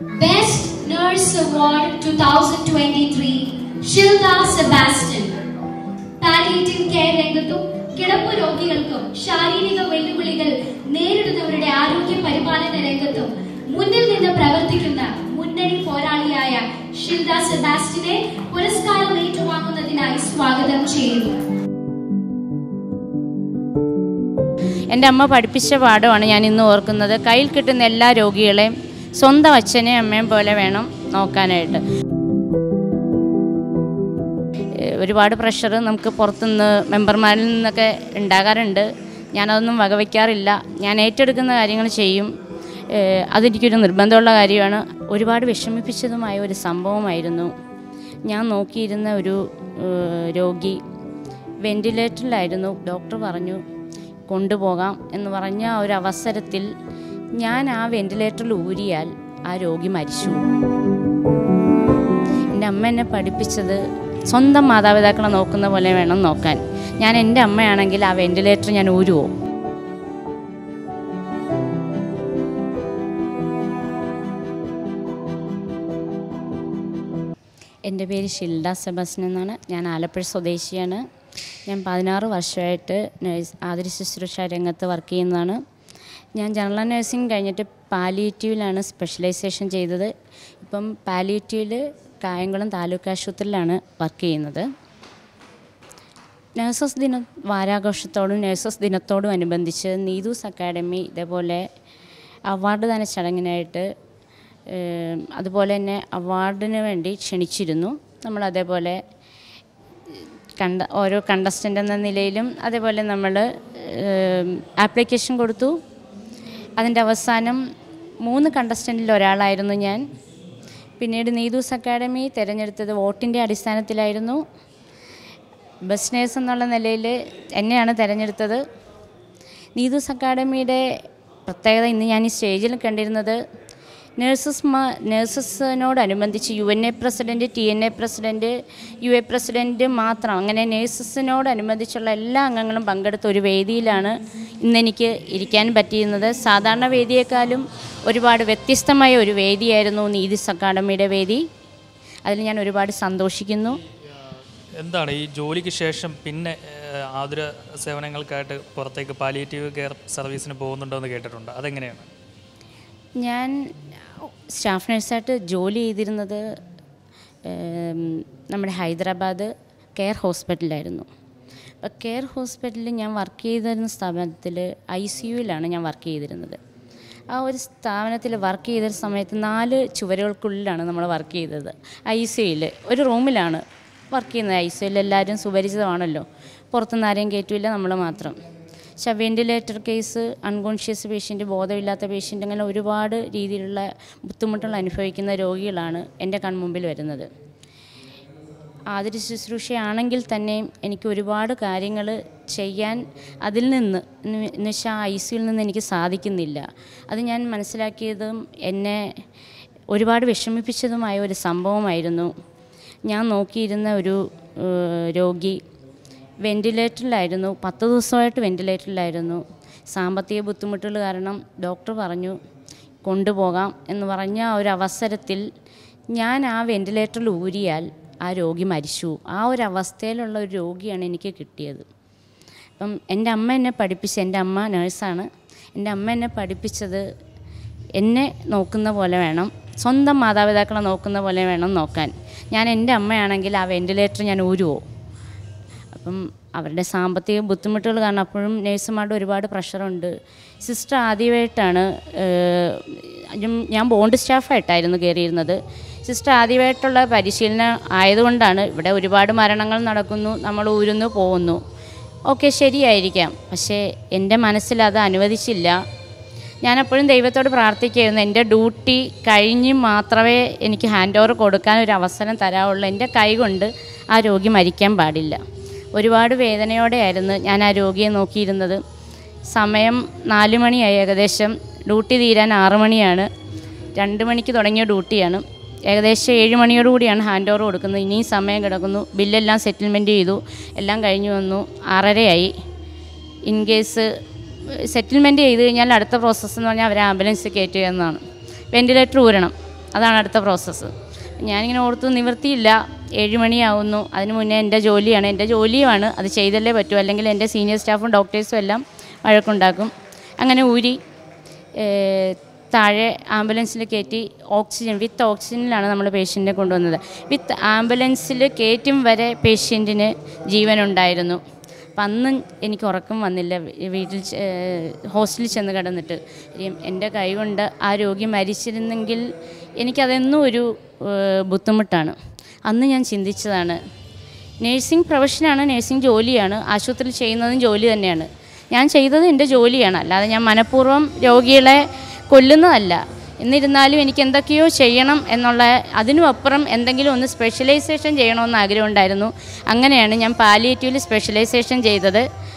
Best Nurse Award 2023 Shilda Sebastian palliative care രംഗത്തും കിടപ്പ് രോഗികൾക്കും ശാരീരിക വെല്ലുവിളികൾ നേരിടുന്നവരുടെ ആരോഗ്യ പരിപാലന രംഗത്തും മുന്നിൽ നിന്ന് പ്രവർത്തിക്കുന്ന മുന്നണി പോരാളിയായ ഷിൽദ സെബാസ്റ്റ്യനെ പുരസ്കാരം ഏറ്റുവാങ്ങുന്നതിനായി സ്വാഗതം ചെയ്യുന്നു എൻ്റെ അമ്മ പഠിപ്പിച്ച പാഠമാണ് ഞാൻ ഇന്ന് ഓർക്കുന്നത് കയ്യിൽ കിട്ടുന്ന എല്ലാ രോഗികളെയും സ്വന്തം അച്ഛനെയും അമ്മയും പോലെ വേണം നോക്കാനായിട്ട് ഏഹ് ഒരുപാട് പ്രഷർ നമുക്ക് പുറത്തുനിന്ന് മെമ്പർമാരിൽ നിന്നൊക്കെ ഉണ്ടാകാറുണ്ട് ഞാനതൊന്നും വകവയ്ക്കാറില്ല ഞാൻ ഏറ്റെടുക്കുന്ന കാര്യങ്ങൾ ചെയ്യും ഏഹ് അതെനിക്കൊരു നിർബന്ധമുള്ള കാര്യമാണ് ഒരുപാട് വിഷമിപ്പിച്ചതുമായ ഒരു സംഭവമായിരുന്നു ഞാൻ നോക്കിയിരുന്ന ഒരു ഏഹ് രോഗി വെൻറ്റിലേറ്ററിലായിരുന്നു ഡോക്ടർ പറഞ്ഞു കൊണ്ടുപോകാം എന്ന് പറഞ്ഞ ആ ഒരു അവസരത്തിൽ ഞാൻ ആ വെൻറ്റിലേറ്ററിൽ ഊരിയാൽ ആ രോഗി മരിച്ചു എൻ്റെ അമ്മ എന്നെ പഠിപ്പിച്ചത് സ്വന്തം മാതാപിതാക്കളെ നോക്കുന്ന പോലെ വേണം നോക്കാൻ ഞാൻ എൻ്റെ അമ്മയാണെങ്കിൽ ആ വെൻറ്റിലേറ്റർ ഞാൻ ഊരുവോ എൻ്റെ പേര് ഷിൽഡ സെബാസ്റ്റ്യൻ എന്നാണ് ഞാൻ ആലപ്പുഴ സ്വദേശിയാണ് ഞാൻ പതിനാറ് വർഷമായിട്ട് നഴ്സ് ആതിര ശുശ്രൂഷ രംഗത്ത് വർക്ക് ചെയ്യുന്നതാണ് ഞാൻ ജനറൽ നഴ്സിംഗ് കഴിഞ്ഞിട്ട് പാലിയേറ്റീവിലാണ് സ്പെഷ്യലൈസേഷൻ ചെയ്തത് ഇപ്പം പാലിയേറ്റീവിൽ കായംകുളം താലൂക്ക് ആശുപത്രിയിലാണ് വർക്ക് ചെയ്യുന്നത് നഴ്സസ് ദിന വാരാഘോഷത്തോടും നഴ്സസ് ദിനത്തോടും അനുബന്ധിച്ച് നീതൂസ് അക്കാഡമി ഇതേപോലെ അവാർഡ് ദാന ചടങ്ങിനായിട്ട് ഏം, അതുപോലെ തന്നെ അവാർഡിന് വേണ്ടി ക്ഷണിച്ചിരുന്നു നമ്മൾ അതേപോലെ കണ്ട ഓരോ കണ്ടസ്റ്റൻ്റ് എന്ന നിലയിലും അതേപോലെ നമ്മൾ ആപ്ലിക്കേഷൻ കൊടുത്തു അതിൻ്റെ അവസാനം മൂന്ന് കണ്ടസ്റ്റൻറ്റിൽ ഒരാളായിരുന്നു ഞാൻ പിന്നീട് നീതൂസ് അക്കാഡമി തിരഞ്ഞെടുത്തത് വോട്ടിൻ്റെ അടിസ്ഥാനത്തിലായിരുന്നു ബസ് നേഴ്സ് എന്നുള്ള നിലയിൽ എന്നെയാണ് തിരഞ്ഞെടുത്തത് നീതൂസ് അക്കാഡമിയുടെ പ്രത്യേകത ഇന്ന് ഞാൻ ഈ സ്റ്റേജിൽ കണ്ടിരുന്നത് നേഴ്സസ് മാ നേഴ്സസിനോടനുബന്ധിച്ച് U N A president T N A president U A president മാത്രം അങ്ങനെ നേഴ്സസിനോടനുബന്ധിച്ചുള്ള എല്ലാ അംഗങ്ങളും പങ്കെടുത്ത ഒരു വേദിയിലാണ് ഇന്നെനിക്ക് ഇരിക്കാൻ പറ്റിയിരുന്നത് സാധാരണ വേദിയേക്കാളും ഒരുപാട് വ്യത്യസ്തമായ ഒരു വേദിയായിരുന്നു നീതിസ് അക്കാഡമിയുടെ വേദി അതിൽ ഞാൻ ഒരുപാട് സന്തോഷിക്കുന്നു എന്താണ് ഈ ജോലിക്ക് ശേഷം പിന്നെ ഏഹ്, ആതുര സേവനങ്ങൾക്കായിട്ട് പുറത്തേക്ക് പാലിയേറ്റീവ് കെയർ സർവീസിന് പോകുന്നുണ്ടോ എന്ന് കേട്ടിട്ടുണ്ട് അതെങ്ങനെയാണ് ഞാൻ സ്റ്റാഫ് നഴ്സായിട്ട് ജോലി ചെയ്തിരുന്നത് ഏം, നമ്മുടെ ഹൈദരാബാദ് കെയർ ഹോസ്പിറ്റലിലായിരുന്നു അപ്പോൾ കെയർ ഹോസ്പിറ്റലിൽ ഞാൻ വർക്ക് ചെയ്തിരുന്ന സ്ഥാപനത്തിൽ ഐ സി യുവിലാണ് ഞാൻ വർക്ക് ചെയ്തിരുന്നത് ആ ഒരു സ്ഥാപനത്തിൽ വർക്ക് ചെയ്ത സമയത്ത് നാല് ചുവരുകൾക്കുള്ളിലാണ് നമ്മൾ വർക്ക് ചെയ്തത് ഐ സി യുയിൽ ഒരു റൂമിലാണ് വർക്ക് ചെയ്യുന്നത് ഐ സി യുയിൽ എല്ലാവരും സുപരിചിതമാണല്ലോ പുറത്തുനിന്ന് ആരെയും കയറ്റില്ല നമ്മൾ മാത്രം പക്ഷെ വെൻറ്റിലേറ്റർ കേസ് അൺകോൺഷ്യസ് പേഷ്യൻറ്റ് ബോധമില്ലാത്ത പേഷ്യൻ്റ് അങ്ങനെ ഒരുപാട് രീതിയിലുള്ള ബുദ്ധിമുട്ടുകൾ അനുഭവിക്കുന്ന രോഗികളാണ് എൻ്റെ കൺമുമ്പിൽ വരുന്നത് ആതിര ശുശ്രൂഷയാണെങ്കിൽ തന്നെയും എനിക്ക് ഒരുപാട് കാര്യങ്ങൾ ചെയ്യാൻ അതിൽ നിന്ന് എന്ന് വെച്ചാൽ ഐ സിയിൽ നിന്ന് എനിക്ക് സാധിക്കുന്നില്ല അത് ഞാൻ മനസ്സിലാക്കിയതും എന്നെ ഒരുപാട് വിഷമിപ്പിച്ചതുമായ ഒരു സംഭവമായിരുന്നു ഞാൻ നോക്കിയിരുന്ന ഒരു ഏഹ്, രോഗി വെൻറ്റിലേറ്ററിലായിരുന്നു പത്ത് ദിവസമായിട്ട് വെൻറ്റിലേറ്ററിലായിരുന്നു സാമ്പത്തിക ബുദ്ധിമുട്ടുകൾ കാരണം ഡോക്ടർ പറഞ്ഞു കൊണ്ടുപോകാം എന്ന് പറഞ്ഞ ആ ഒരു അവസരത്തിൽ ഞാൻ ആ വെൻറ്റിലേറ്ററിൽ ഊരിയാൽ ആ രോഗി മരിച്ചു ആ ഒരു അവസ്ഥയിലുള്ള ഒരു രോഗിയാണ് എനിക്ക് കിട്ടിയത് അപ്പം എൻ്റെ അമ്മ എന്നെ പഠിപ്പിച്ച എൻ്റെ അമ്മ നേഴ്സാണ് എൻ്റെ അമ്മ എന്നെ പഠിപ്പിച്ചത് എന്നെ നോക്കുന്ന പോലെ വേണം സ്വന്തം മാതാപിതാക്കളെ നോക്കുന്ന പോലെ വേണം നോക്കാൻ ഞാൻ എൻ്റെ അമ്മയാണെങ്കിൽ ആ വെൻറ്റിലേറ്റർ ഞാൻ ഊരുവോ അപ്പം അവരുടെ സാമ്പത്തിക ബുദ്ധിമുട്ടുകൾ കാരണം അപ്പോഴും നേഴ്സുമാരുടെ ഒരുപാട് പ്രഷറുണ്ട് സിസ്റ്റർ ആദ്യമായിട്ടാണ് ഏഹ്, ഞാൻ- ഞാൻ ബോണ്ട് സ്റ്റാഫായിട്ടായിരുന്നു കയറിയിരുന്നത് സിസ്റ്റർ ആദ്യമായിട്ടുള്ള പരിശീലനം ആയതുകൊണ്ടാണ് ഇവിടെ ഒരുപാട് മരണങ്ങൾ നടക്കുന്നു നമ്മൾ ഊരുന്നു പോകുന്നു ഓക്കെ ശരിയായിരിക്കാം പക്ഷേ എൻ്റെ മനസ്സിൽ അത് അനുവദിച്ചില്ല ഞാനപ്പോഴും ദൈവത്തോട് പ്രാർത്ഥിക്കുകയായിരുന്നു എൻ്റെ ഡ്യൂട്ടി കഴിഞ്ഞ് മാത്രമേ എനിക്ക് ഹാൻഡ് ഓവർ കൊടുക്കാൻ ഒരു അവസരം തരാവുള്ളൂ എൻ്റെ കൈ കൊണ്ട് ആ രോഗി മരിക്കാൻ പാടില്ല ഒരുപാട് വേദനയോടെയായിരുന്നു ഞാൻ ആ രോഗിയെ നോക്കിയിരുന്നത് സമയം നാല് മണിയായി ഏകദേശം ഡ്യൂട്ടി തീരാൻ ആറ് മണിയാണ് രണ്ട് മണിക്ക് തുടങ്ങിയ ഡ്യൂട്ടിയാണ് ഏകദേശം ഏഴ് മണിയോടുകൂടിയാണ് ഹാൻഡ് ഓവർ കൊടുക്കുന്നത് ഇനിയും സമയം കിടക്കുന്നു ബില്ലെല്ലാം സെറ്റിൽമെൻറ്റ് ചെയ്തു എല്ലാം കഴിഞ്ഞു വന്നു ആറരയായി ഇൻ കേസ് സെറ്റിൽമെൻറ്റ് ചെയ്ത് കഴിഞ്ഞാൽ അടുത്ത പ്രോസസ്സ് എന്ന് പറഞ്ഞാൽ അവർ ആംബുലൻസ് കയറ്റുക എന്നതാണ് വെൻറ്റിലേറ്റർ ഊരണം അതാണ് അടുത്ത പ്രോസസ്സ് ഞാനിങ്ങനെ ഓർത്തു നിവൃത്തിയില്ല ഏഴ് മണിയാവുന്നു അതിന് മുന്നേ എൻ്റെ ജോലിയാണ് എൻ്റെ ജോലിയുമാണ് അത് ചെയ്തല്ലേ പറ്റൂ അല്ലെങ്കിൽ എൻ്റെ സീനിയർ സ്റ്റാഫും ഡോക്ടേഴ്സും എല്ലാം വഴക്കുണ്ടാക്കും അങ്ങനെ ഊരി ഏഹ്, താഴെ ആംബുലൻസിൽ കയറ്റി ഓക്സിജൻ വിത്ത് ഓക്സിജനിലാണ് നമ്മൾ പേഷ്യൻറ്റിനെ കൊണ്ടുവന്നത് വിത്ത് ആംബുലൻസിൽ കയറ്റും വരെ പേഷ്യൻറ്റിന് ജീവനുണ്ടായിരുന്നു അപ്പം അന്ന് എനിക്ക് ഉറക്കം വന്നില്ല വീ- വീട്ടിൽ ചെ- ഏഹ് ഹോസ്റ്റലിൽ ചെന്ന് കിടന്നിട്ട് കാര്യം എൻ്റെ കൈ കൊണ്ട് ആ രോഗി മരിച്ചിരുന്നെങ്കിൽ എനിക്കതെന്നും ഒരു ഏഹ് ബുദ്ധിമുട്ടാണ് അന്ന് ഞാൻ ചിന്തിച്ചതാണ് നേഴ്സിംഗ് പ്രൊഫഷനാണ് നേഴ്സിംഗ് ജോലിയാണ് ആശുപത്രിയിൽ ചെയ്യുന്നതും ജോലി തന്നെയാണ് ഞാൻ ചെയ്തത് എൻ്റെ ജോലിയാണ് അല്ലാതെ ഞാൻ മനഃപൂർവ്വം രോഗികളെ കൊല്ലുന്നതല്ല എന്നിരുന്നാലും എനിക്ക് എന്തൊക്കെയോ ചെയ്യണം എന്നുള്ള അതിനും അപ്പുറം എന്തെങ്കിലും ഒന്ന് സ്പെഷ്യലൈസേഷൻ ചെയ്യണമെന്ന് ആഗ്രഹമുണ്ടായിരുന്നു അങ്ങനെയാണ് ഞാൻ പാലിയേറ്റീവിൽ സ്പെഷ്യലൈസേഷൻ ചെയ്തത്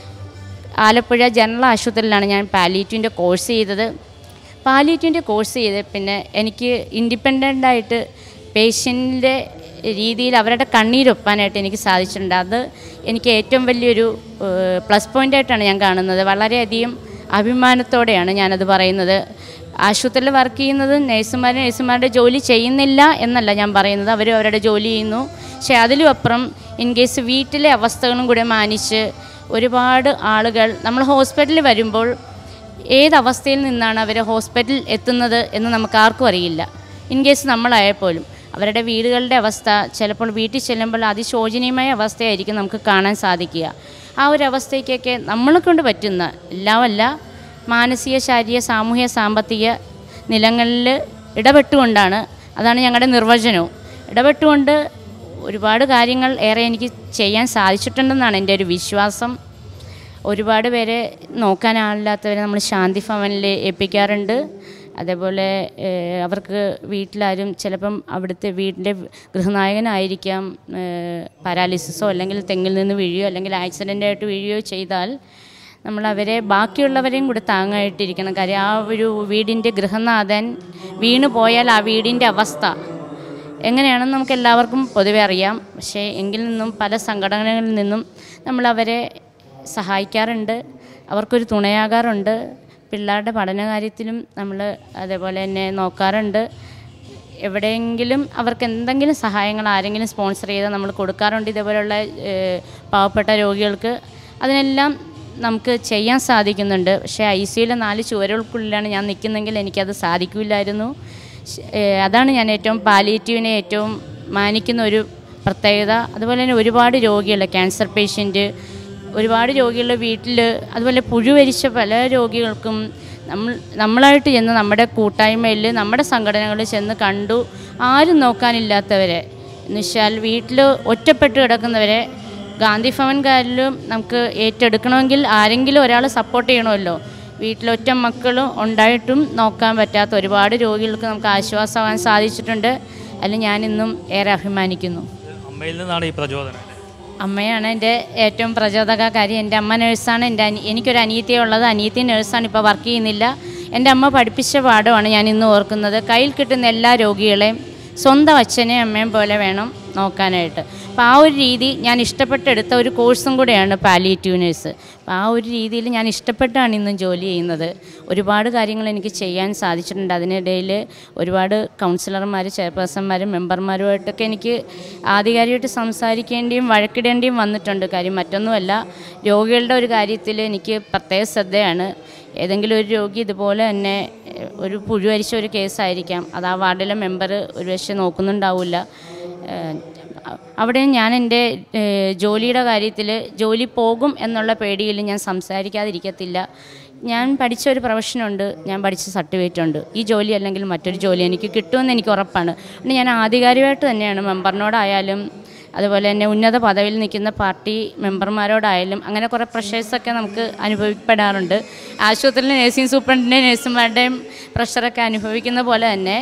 ആലപ്പുഴ ജനറൽ ആശുപത്രിയിലാണ് ഞാൻ പാലിയേറ്റീവിൻ്റെ കോഴ്സ് ചെയ്തത് പാലിയേറ്റീവിൻ്റെ കോഴ്സ് ചെയ്ത് പിന്നെ എനിക്ക് ഇൻഡിപെൻഡൻ്റ് ആയിട്ട് പേഷ്യൻ്റെ രീതിയിൽ അവരുടെ കണ്ണീരൊപ്പാനായിട്ട് എനിക്ക് സാധിച്ചിട്ടുണ്ട് അത് എനിക്ക് ഏറ്റവും വലിയൊരു പ്ലസ് പോയിൻ്റായിട്ടാണ് ഞാൻ കാണുന്നത് വളരെയധികം അഭിമാനത്തോടെയാണ് ഞാനത് പറയുന്നത് ആശുപത്രിയിൽ വർക്ക് ചെയ്യുന്നത് നേഴ്സുമാർ നേഴ്സുമാരുടെ ജോലി ചെയ്യുന്നില്ല എന്നല്ല ഞാൻ പറയുന്നത് അവർ അവരുടെ ജോലി ചെയ്യുന്നു പക്ഷേ അതിലും അപ്പുറം ഇൻ കേസ് വീട്ടിലെ അവസ്ഥകളും കൂടെ മാനിച്ച് ഒരുപാട് ആളുകൾ നമ്മൾ ഹോസ്പിറ്റലിൽ വരുമ്പോൾ ഏതവസ്ഥയിൽ നിന്നാണ് അവർ ഹോസ്പിറ്റലിൽ എത്തുന്നത് എന്ന് നമുക്ക് ആർക്കും അറിയില്ല ഇൻ കേസ് നമ്മളായാൽ പോലും അവരുടെ വീടുകളുടെ അവസ്ഥ ചിലപ്പോൾ വീട്ടിൽ ചെല്ലുമ്പോൾ അതിശോചനീയമായ അവസ്ഥയായിരിക്കും നമുക്ക് കാണാൻ സാധിക്കുക ആ ഒരു അവസ്ഥയ്ക്കൊക്കെ നമ്മളെ കൊണ്ട് പറ്റുന്ന എല്ലാമല്ല മാനസിക ശാരീരിക സാമൂഹ്യ സാമ്പത്തിക നിലങ്ങളിൽ ഇടപെട്ടുകൊണ്ടാണ് അതാണ് ഞങ്ങളുടെ നിർവചനവും ഇടപെട്ടുകൊണ്ട് ഒരുപാട് കാര്യങ്ങൾ ഏറെ എനിക്ക് ചെയ്യാൻ സാധിച്ചിട്ടുണ്ടെന്നാണ് എൻ്റെ ഒരു വിശ്വാസം ഒരുപാട് പേരെ നോക്കാനാളില്ലാത്തവരെ നമ്മൾ ശാന്തി ഭവനിൽ ഏൽപ്പിക്കാറുണ്ട് അതേപോലെ ഏഹ്, അവർക്ക് വീട്ടിലാരും ചിലപ്പം അവിടുത്തെ വീട്ടിൻ്റെ ഗൃഹനായകനായിരിക്കാം പാരാലിസിസോ അല്ലെങ്കിൽ തെങ്ങിൽ നിന്ന് വീഴുകയോ അല്ലെങ്കിൽ ആക്സിഡൻ്റായിട്ട് വീഴുകയോ ചെയ്താൽ നമ്മൾ അവരെ ബാക്കിയുള്ളവരെയും കൂടെ താങ്ങായിട്ടിരിക്കണം കാര്യം ആ ഒരു വീടിൻ്റെ ഗൃഹനാഥൻ വീണു പോയാൽ ആ വീടിൻ്റെ അവസ്ഥ എങ്ങനെയാണെന്ന് നമുക്ക് എല്ലാവർക്കും പൊതുവെ അറിയാം പക്ഷേ എങ്കിൽ നിന്നും പല സംഘടനകളിൽ നിന്നും നമ്മൾ അവരെ സഹായിക്കാറുണ്ട് അവർക്കൊരു തുണയാകാറുണ്ട് പിള്ളേരുടെ പഠനകാര്യത്തിലും നമ്മൾ അതേപോലെ തന്നെ നോക്കാറുണ്ട് എവിടെയെങ്കിലും അവർക്ക് എന്തെങ്കിലും സഹായങ്ങൾ ആരെങ്കിലും സ്പോൺസർ ചെയ്താൽ നമ്മൾ കൊടുക്കാറുണ്ട് ഇതേപോലെയുള്ള ഏഹ്, പാവപ്പെട്ട രോഗികൾക്ക് അതിനെല്ലാം നമുക്ക് ചെയ്യാൻ സാധിക്കുന്നുണ്ട് പക്ഷേ ഐ സിയിലെ നാല് ചുവരുകൾക്കുള്ളിലാണ് ഞാൻ നിൽക്കുന്നെങ്കിൽ എനിക്കത് സാധിക്കില്ലായിരുന്നു ശ- ഏഹ്, അതാണ് ഞാൻ ഏറ്റവും പാലിയേറ്റീവിനെ ഏറ്റവും മാനിക്കുന്ന ഒരു പ്രത്യേകത അതുപോലെ തന്നെ ഒരുപാട് രോഗികൾ ക്യാൻസർ പേഷ്യൻറ്റ് ഒരുപാട് രോഗികളുടെ വീട്ടിൽ അതുപോലെ പുഴുവരിച്ച പല രോഗികൾക്കും നമ്മൾ നമ്മളായിട്ട് ചെന്ന് നമ്മുടെ കൂട്ടായ്മയിൽ നമ്മുടെ സംഘടനകളിൽ ചെന്ന് കണ്ടു ആരും നോക്കാനില്ലാത്തവരെ എന്നുവെച്ചാൽ വീട്ടിൽ ഒറ്റപ്പെട്ട് കിടക്കുന്നവരെ ഗാന്ധി ഭവൻകാരിലും നമുക്ക് ഏറ്റെടുക്കണമെങ്കിൽ ആരെങ്കിലും ഒരാൾ സപ്പോർട്ട് ചെയ്യണമല്ലോ വീട്ടിലൊറ്റ മക്കളും ഉണ്ടായിട്ടും നോക്കാൻ പറ്റാത്ത ഒരുപാട് രോഗികൾക്ക് നമുക്ക് ആശ്വാസമാകാൻ സാധിച്ചിട്ടുണ്ട് അതിൽ ഞാനിന്നും ഏറെ അഭിമാനിക്കുന്നു അമ്മയിൽ നിന്നാണ് ഈ പ്രചോദനം അമ്മയാണ് എൻ്റെ ഏറ്റവും പ്രചോദക കാര്യം എൻ്റെ അമ്മ നേഴ്സാണ് എൻ്റെ അനി എനിക്കൊരു അനിയത്തിയേ ഉള്ളത് അനിയത്തി നേഴ്സാണ് ഇപ്പോൾ വർക്ക് ചെയ്യുന്നില്ല എൻ്റെ അമ്മ പഠിപ്പിച്ച പാഠമാണ് ഞാൻ ഇന്ന് ഓർക്കുന്നത് കയ്യിൽ കിട്ടുന്ന എല്ലാ രോഗികളെയും സ്വന്തം അച്ഛനെയും അമ്മയും പോലെ വേണം നോക്കാനായിട്ട് അപ്പോൾ ആ ഒരു രീതി ഞാൻ ഇഷ്ടപ്പെട്ടെടുത്ത ഒരു കോഴ്സും കൂടെയാണ് പാലിയേറ്റീവ് നേഴ്സ് അപ്പോൾ ആ ഒരു രീതിയിൽ ഞാൻ ഇഷ്ടപ്പെട്ടാണ് ഇന്നും ജോലി ചെയ്യുന്നത് ഒരുപാട് കാര്യങ്ങൾ എനിക്ക് ചെയ്യാൻ സാധിച്ചിട്ടുണ്ട് അതിനിടയിൽ ഒരുപാട് കൗൺസിലർമാർ ചെയർപേഴ്സൺമാരും മെമ്പർമാരുമായിട്ടൊക്കെ എനിക്ക് ആധികാരികമായിട്ട് സംസാരിക്കേണ്ടിയും വഴക്കിടേണ്ടിയും വന്നിട്ടുണ്ട് കാര്യം മറ്റൊന്നുമല്ല രോഗികളുടെ ഒരു കാര്യത്തിൽ എനിക്ക് പ്രത്യേക ശ്രദ്ധയാണ് ഏതെങ്കിലും ഒരു രോഗി ഇതുപോലെ തന്നെ ഏഹ്, ഒരു പുഴുവരിച്ച ഒരു കേസായിരിക്കാം അത് ആ വാർഡിലെ മെമ്പർ ഒരു പക്ഷേ നോക്കുന്നുണ്ടാവില്ല ഏഹ്, അവിടെ ഞാൻ എൻ്റെ ഏഹ്, ജോലിയുടെ കാര്യത്തിൽ ജോലി പോകും എന്നുള്ള പേടിയിൽ ഞാൻ സംസാരിക്കാതിരിക്കത്തില്ല ഞാൻ പഠിച്ച ഒരു പ്രൊഫഷനുണ്ട് ഞാൻ പഠിച്ച സർട്ടിഫിക്കറ്റ് ഉണ്ട് ഈ ജോലി അല്ലെങ്കിൽ മറ്റൊരു ജോലി എനിക്ക് കിട്ടുമെന്ന് എനിക്ക് ഉറപ്പാണ് അതുകൊണ്ട് ഞാൻ ആധികാരികമായിട്ട് തന്നെയാണ് മെമ്പറിനോടായാലും അതുപോലെ തന്നെ ഉന്നത പദവിയിൽ നിൽക്കുന്ന പാർട്ടി മെമ്പർമാരോടായാലും അങ്ങനെ കുറേ പ്രഷേഴ്സൊക്കെ നമുക്ക് അനുഭവപ്പെടാറുണ്ട് ആശുപത്രിയിലെ നേഴ്സിംഗ് സൂപ്രണ്ടിൻ്റെയും നേഴ്സുമാരുടെയും പ്രഷറൊക്കെ അനുഭവിക്കുന്ന പോലെ തന്നെ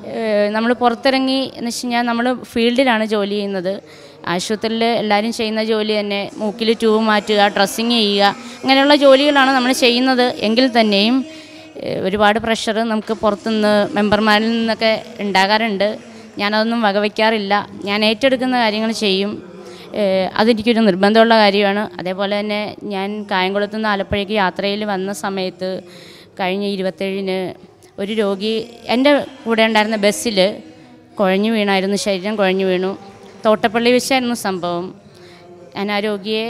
നമ്മൾ പുറത്തിറങ്ങി എന്ന് വെച്ച് കഴിഞ്ഞാൽ നമ്മൾ ഫീൽഡിലാണ് ജോലി ചെയ്യുന്നത് ആശുപത്രിയിൽ എല്ലാവരും ചെയ്യുന്ന ജോലി തന്നെ മൂക്കിൽ ട്യൂബ് മാറ്റുക ഡ്രസ്സിങ് ചെയ്യുക അങ്ങനെയുള്ള ജോലികളാണ് നമ്മൾ ചെയ്യുന്നത് എങ്കിൽ തന്നെയും ഏഹ്, ഒരുപാട് പ്രഷർ നമുക്ക് പുറത്തുനിന്ന് മെമ്പർമാരിൽ നിന്നൊക്കെ ഉണ്ടാകാറുണ്ട് ഞാനതൊന്നും വകവയ്ക്കാറില്ല ഞാൻ ഏറ്റെടുക്കുന്ന കാര്യങ്ങൾ ചെയ്യും ഏഹ്, അതെനിക്കൊരു നിർബന്ധമുള്ള കാര്യമാണ് അതേപോലെ തന്നെ ഞാൻ കായംകുളത്ത് നിന്ന് ആലപ്പുഴയ്ക്ക് യാത്രയിൽ വന്ന സമയത്ത് കഴിഞ്ഞ ഇരുപത്തേഴിന് ഒരു രോഗി എൻ്റെ കൂടെ ഉണ്ടായിരുന്ന ബസ്സിൽ കുഴഞ്ഞു വീണായിരുന്നു ശരീരം കുഴഞ്ഞു വീണു തോട്ടപ്പള്ളി വെച്ചായിരുന്നു സംഭവം ഞാൻ ആ രോഗിയെ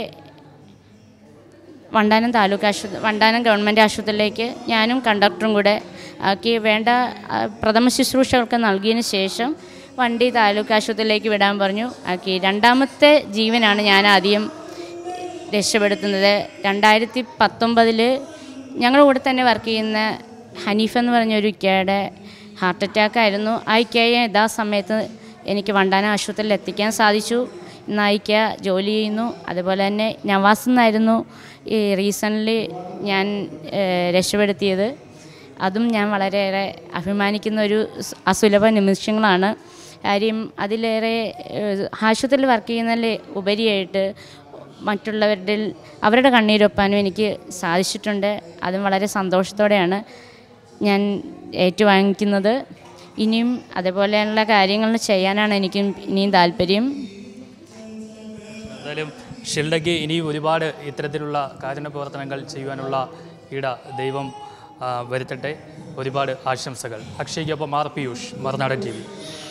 വണ്ടാനം താലൂക്ക് ആശുപത്രി വണ്ടാനം ഗവൺമെൻറ് ആശുപത്രിയിലേക്ക് ഞാനും കണ്ടക്ടറും കൂടെ ആക്കി വേണ്ട ആ, പ്രഥമ ശുശ്രൂഷകൾക്ക് നൽകിയതിന് ശേഷം വണ്ടി താലൂക്ക് ആശുപത്രിയിലേക്ക് വിടാൻ പറഞ്ഞു ആക്കി രണ്ടാമത്തെ ജീവനാണ് ഞാൻ ആദ്യം രക്ഷപ്പെടുത്തുന്നത് രണ്ടായിരത്തി പത്തൊമ്പതിൽ ഞങ്ങളുടെ കൂടെ തന്നെ വർക്ക് ചെയ്യുന്ന ഹനീഫ് എന്ന് പറഞ്ഞൊരു ഇക്കയുടെ ഹാർട്ട് അറ്റാക്ക് ആയിരുന്നു ആ ഇക്കയെ യഥാസമയത്ത് എനിക്ക് വണ്ടാനം ആശുപത്രിയിൽ എത്തിക്കാൻ സാധിച്ചു ഇന്ന് ആ ഇക്ക ജോലി ചെയ്യുന്നു അതുപോലെ തന്നെ നവാസ് എന്നായിരുന്നു ഈ റീസൺലി ഞാൻ ഏഹ്, രക്ഷപ്പെടുത്തിയത് അതും ഞാൻ വളരെയേറെ അഭിമാനിക്കുന്ന ഒരു സ് അസുലഭ നിമിഷങ്ങളാണ് കാര്യം അതിലേറെ ഏഹ്, ആശുപത്രിയിൽ വർക്ക് ചെയ്യുന്നതിൽ ഉപരിയായിട്ട് മറ്റുള്ളവരുടെ അവരുടെ കണ്ണീരൊപ്പാനും എനിക്ക് സാധിച്ചിട്ടുണ്ട് അതും വളരെ സന്തോഷത്തോടെയാണ് ഞാൻ ഏറ്റുവാങ്ങിക്കുന്നത് ഇനിയും അതുപോലെയുള്ള കാര്യങ്ങൾ ചെയ്യാനാണ് എനിക്കും ഇനിയും താല്പര്യം എന്തായാലും ഷിൽഡയ്ക്ക് ഇനിയും ഒരുപാട് ഇത്തരത്തിലുള്ള കാരുണ്യ പ്രവർത്തനങ്ങൾ ചെയ്യുവാനുള്ള ഇട ദൈവം ആ, വരുത്തട്ടെ ഒരുപാട് ആശംസകൾ അക്ഷയ്ക്കൊപ്പം R Piyush Marunadan T V